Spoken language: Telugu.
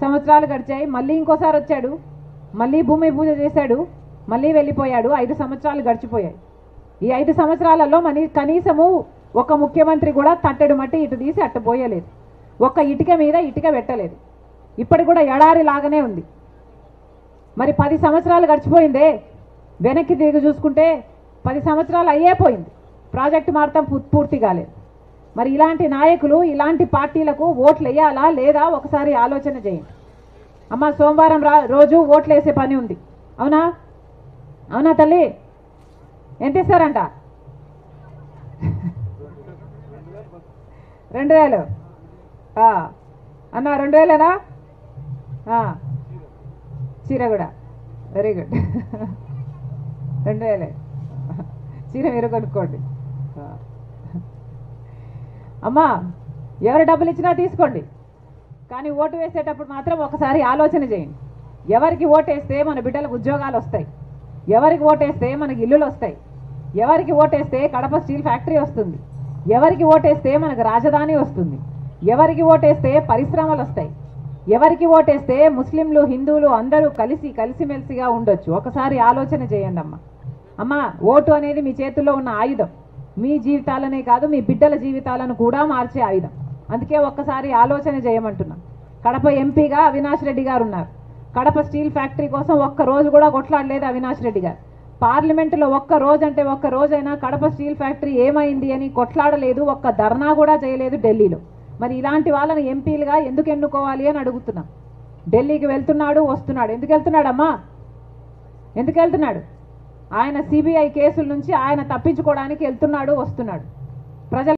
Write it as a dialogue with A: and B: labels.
A: సంవత్సరాలు గడిచాయి మళ్ళీ ఇంకోసారి వచ్చాడు మళ్ళీ భూమి పూజ చేశాడు మళ్ళీ వెళ్ళిపోయాడు ఐదు సంవత్సరాలు గడిచిపోయాయి ఈ ఐదు సంవత్సరాలలో మనీ కనీసము ఒక ముఖ్యమంత్రి కూడా తట్టెడు మట్టి ఇటు తీసి అట్టు పోయలేదు ఒక్క ఇటుక మీద ఇటుక పెట్టలేదు ఇప్పటి కూడా ఎడారి లాగానే ఉంది మరి పది సంవత్సరాలు గడిచిపోయిందే వెనక్కి తిరిగి చూసుకుంటే పది సంవత్సరాలు అయ్యే పోయింది ప్రాజెక్టు మాత్రం పూ- పూర్తి కాలేదు మరి ఇలాంటి నాయకులు ఇలాంటి పార్టీలకు ఓట్లు వేయాలా లేదా ఒకసారి ఆలోచన చేయండి అమ్మ సోమవారం రా రోజు ఓట్లు వేసే పని ఉంది అవునా అవునా తల్లి ఎంత ఇస్తారంట రెండు వేలు ఆ. అన్న రెండు వేలేనా ఆ. చీర కూడా వెరీ గుడ్ రెండు వేలే చీర మీరు కొనుక్కోండి ఆ. అమ్మా ఎవరు డబ్బులు ఇచ్చినా తీసుకోండి కానీ ఓటు వేసేటప్పుడు మాత్రం ఒకసారి ఆలోచన చేయండి ఎవరికి ఓటేస్తే మన బిడ్డలకు ఉద్యోగాలు వస్తాయి ఎవరికి ఓటేస్తే మనకి ఇల్లులు వస్తాయి ఎవరికి ఓటేస్తే కడప స్టీల్ ఫ్యాక్టరీ వస్తుంది ఎవరికి ఓటేస్తే మనకు రాజధాని వస్తుంది ఎవరికి ఓటేస్తే పరిశ్రమలు వస్తాయి ఎవరికి ఓటేస్తే ముస్లింలు హిందువులు అందరూ కలిసి కలిసిమెలిసిగా ఉండొచ్చు ఒకసారి ఆలోచన చేయండి అమ్మా అమ్మా ఓటు అనేది మీ చేతుల్లో ఉన్న ఆయుధం మీ జీవితాలనే కాదు మీ బిడ్డల జీవితాలను కూడా మార్చే ఆయుధం అందుకే ఒక్కసారి ఆలోచన చేయమంటున్నాం కడప ఎంపీగా అవినాష్ రెడ్డి గారు ఉన్నారు కడప స్టీల్ ఫ్యాక్టరీ కోసం ఒక్క రోజు కూడా కొట్లాడలేదు అవినాష్ రెడ్డి గారు పార్లమెంటులో ఒక్క రోజు అంటే ఒక్క రోజైనా కడప స్టీల్ ఫ్యాక్టరీ ఏమైంది అని కొట్లాడలేదు ఒక్క ధర్నా కూడా చేయలేదు ఢిల్లీలో మరి ఇలాంటి వాళ్ళని ఎంపీలుగా ఎందుకు ఎన్నుకోవాలి అని అడుగుతున్నాం ఢిల్లీకి వెళ్తున్నాడు వస్తున్నాడు ఎందుకు వెళ్తున్నాడమ్మా ఎందుకు వెళ్తున్నాడు ఆయన సిబిఐ కేసుల నుంచి ఆయన తప్పించుకోవడానికి వెళ్తున్నాడు వస్తున్నాడు ప్రజలు